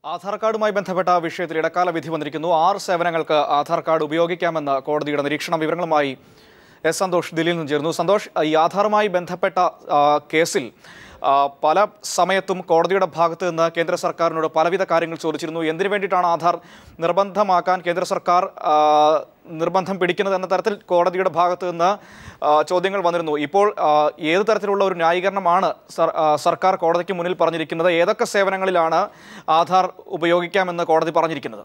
ആധാർ കാർഡുമായി ബന്ധപ്പെട്ട വിഷയത്തിൽ ഇടക്കാല വിധി വന്നിരിക്കുന്നു ആറ് സേവനങ്ങൾക്ക് ആധാർ കാർഡ് ഉപയോഗിക്കാമെന്ന് കോടതിയുടെ നിരീക്ഷണ വിവരങ്ങളുമായി എസ് സന്തോഷ് ദില്ലിയിൽ നിന്ന് ചേർന്നു സന്തോഷ് ഈ ആധാറുമായി ബന്ധപ്പെട്ട ആ, കേസിൽ ആ, പല സമയത്തും കോടതിയുടെ ഭാഗത്ത് നിന്ന് കേന്ദ്ര സർക്കാരിനോട് പലവിധ കാര്യങ്ങൾ ചോദിച്ചിരുന്നു എന്തിനു വേണ്ടിയിട്ടാണ് ആധാർ നിർബന്ധമാക്കാൻ കേന്ദ്ര സർക്കാർ ആ, നിർബന്ധം പിടിക്കുന്നത് എന്ന തരത്തിൽ കോടതിയുടെ ഭാഗത്ത് നിന്ന് ആ, ചോദ്യങ്ങൾ വന്നിരുന്നു ഇപ്പോൾ ആ, ഏത് തരത്തിലുള്ള ഒരു ന്യായീകരണമാണ് സർ- ആ, സർക്കാർ കോടതിക്ക് മുന്നിൽ പറഞ്ഞിരിക്കുന്നത് ഏതൊക്കെ സേവനങ്ങളിലാണ് ആധാർ ഉപയോഗിക്കാമെന്ന് കോടതി പറഞ്ഞിരിക്കുന്നത്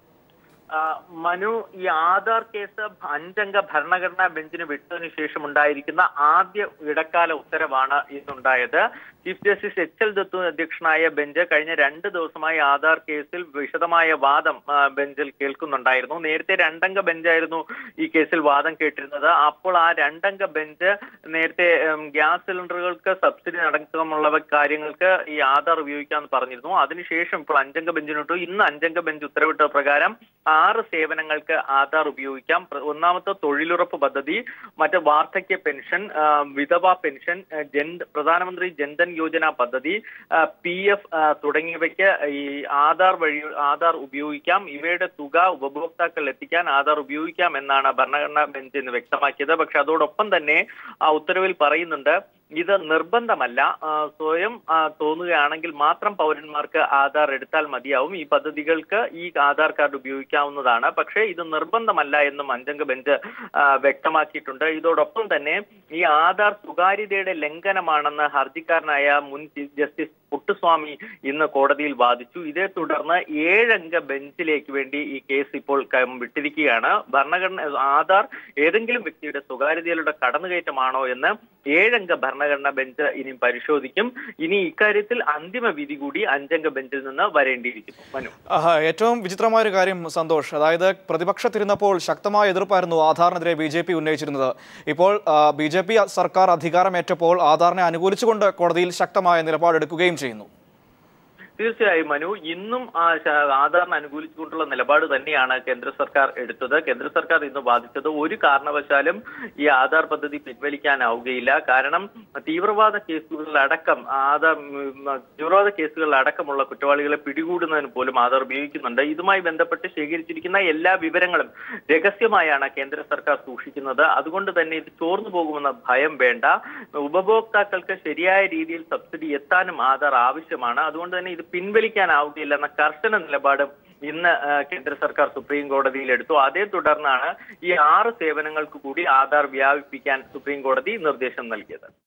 ആ, മനു ഈ ആധാർ കേസ് അഞ്ചംഗ ഭരണഘടനാ ബെഞ്ചിന് വിട്ടതിനു ശേഷം ഉണ്ടായിരിക്കുന്ന ആദ്യ ഇടക്കാല ഉത്തരവാണ് ഇന്നുണ്ടായത് chief justice H L Dattu അധ്യക്ഷനായ ബെഞ്ച് കഴിഞ്ഞ രണ്ട് ദിവസമായി ആധാർ കേസിൽ വിശദമായ വാദം ആ, ബെഞ്ചിൽ കേൾക്കുന്നുണ്ടായിരുന്നു നേരത്തെ രണ്ടംഗ ബെഞ്ചായിരുന്നു ഈ കേസിൽ വാദം കേട്ടിരുന്നത് അപ്പോൾ ആ രണ്ടംഗ ബെഞ്ച് നേരത്തെ ഉം, ഗ്യാസ് സിലിണ്ടറുകൾക്ക് സബ്സിഡി അടക്കമുള്ള കാര്യങ്ങൾക്ക് ഈ ആധാർ ഉപയോഗിക്കാമെന്ന് പറഞ്ഞിരുന്നു അതിനുശേഷം ഇപ്പോൾ അഞ്ചംഗ ബെഞ്ചിനിട്ടു ഇന്ന് അഞ്ചംഗ ബെഞ്ച് ഉത്തരവിട്ട പ്രകാരം ആറ് സേവനങ്ങൾക്ക് ആധാർ ഉപയോഗിക്കാം പ്ര- ഒന്നാമത്തെ തൊഴിലുറപ്പ് പദ്ധതി മറ്റ് വാർദ്ധക്യ പെൻഷൻ ആ, വിധവ പെൻഷൻ ആ, ജൻ പ്രധാനമന്ത്രി ജൻധൻ യോജന പദ്ധതി പി എഫ് തുടങ്ങിയവയ്ക്ക് ഈ ആധാർ വഴി ആധാർ ഉപയോഗിക്കാം ഇവയുടെ തുക ഉപഭോക്താക്കളിൽ എത്തിക്കാൻ ആധാർ ഉപയോഗിക്കാം എന്നാണ് ഭരണഘടനാ ബെഞ്ച് ഇന്ന് വ്യക്തമാക്കിയത് പക്ഷെ അതോടൊപ്പം തന്നെ ആ ഉത്തരവിൽ പറയുന്നുണ്ട് ഇത് നിർബന്ധമല്ല ആ, സ്വയം ആ, തോന്നുകയാണെങ്കിൽ മാത്രം പൗരന്മാർക്ക് ആധാർ എടുത്താൽ മതിയാവും ഈ പദ്ധതികൾക്ക് ഈ ആധാർ കാർഡ് ഉപയോഗിക്കാവുന്നതാണ് പക്ഷേ ഇത് നിർബന്ധമല്ല എന്നും അഞ്ചംഗ ബെഞ്ച് ആ, വ്യക്തമാക്കിയിട്ടുണ്ട് ഇതോടൊപ്പം തന്നെ ഈ ആധാർ സ്വകാര്യതയുടെ ലംഘനമാണെന്ന് ഹർജിക്കാരനായ മുൻ ചീഫ് ജസ്റ്റിസ് പുട്ടുസ്വാമി ഇന്ന് കോടതിയിൽ വാദിച്ചു ഇതേ തുടർന്ന് ഏഴംഗ ബെഞ്ചിലേക്ക് വേണ്ടി ഈ കേസ് ഇപ്പോൾ ക- വിട്ടിരിക്കുകയാണ് ഭരണഘടന ആധാർ ഏതെങ്കിലും വ്യക്തിയുടെ സ്വകാര്യതയിലൂടെ കടന്നുകയറ്റമാണോ എന്ന് ഏഴംഗ ഭരണഘടനാ ബെഞ്ച് ഇനി പരിശോധിക്കും ഇനി ഇക്കാര്യത്തിൽ അന്തിമ വിധി കൂടി അഞ്ചംഗ ബെഞ്ചിൽ നിന്ന് വരേണ്ടിയിരിക്കുന്നു മനു ആഹാ, ഏറ്റവും വിചിത്രമായ ഒരു കാര്യം സന്തോഷ് അതായത് പ്രതിപക്ഷത്തിരുന്നപ്പോൾ ശക്തമായ എതിർപ്പായിരുന്നു ആധാറിനെതിരെ ബി ജെ പി ഉന്നയിച്ചിരുന്നത് ഇപ്പോൾ ബി ജെ പി സർക്കാർ അധികാരമേറ്റപ്പോൾ ആധാറിനെ അനുകൂലിച്ചുകൊണ്ട് കോടതിയിൽ ശക്തമായ നിലപാടെടുക്കുകയും ചെയ്യുന്നു തീർച്ചയായും മനു ഇന്നും ആ ശ- ആധാറിന് അനുകൂലിച്ചുകൊണ്ടുള്ള നിലപാട് തന്നെയാണ് കേന്ദ്ര സർക്കാർ എടുത്തത് കേന്ദ്ര സർക്കാർ ഇന്ന് വാദിച്ചത് ഒരു കാരണവശാലും ഈ ആധാർ പദ്ധതി പിൻവലിക്കാനാവുകയില്ല കാരണം തീവ്രവാദ കേസുകളിലടക്കം ആധാർ ഉം, തീവ്രവാദ കേസുകളിലടക്കമുള്ള കുറ്റവാളികളെ പിടികൂടുന്നതിന് പോലും ആധാർ ഉപയോഗിക്കുന്നുണ്ട് ഇതുമായി ബന്ധപ്പെട്ട് ശേഖരിച്ചിരിക്കുന്ന എല്ലാ വിവരങ്ങളും രഹസ്യമായാണ് കേന്ദ്ര സർക്കാർ സൂക്ഷിക്കുന്നത് അതുകൊണ്ട് തന്നെ ഇത് ചോർന്നു പോകുമെന്ന ഭയം വേണ്ട ഉപഭോക്താക്കൾക്ക് ശരിയായ രീതിയിൽ സബ്സിഡി എത്താനും ആധാർ ആവശ്യമാണ് അതുകൊണ്ട് തന്നെ ഇത് പിൻവലിക്കാനാവുകയില്ല എന്ന കർശന നിലപാട് ഇന്ന് ആ, കേന്ദ്ര സർക്കാർ സുപ്രീം കോടതിയിൽ എടുത്തു അതേ തുടർന്നാണ് ഈ ആറ് സേവനങ്ങൾക്ക് കൂടി ആധാർ വ്യാപിപ്പിക്കാൻ സുപ്രീം കോടതി നിർദ്ദേശം നൽകിയത്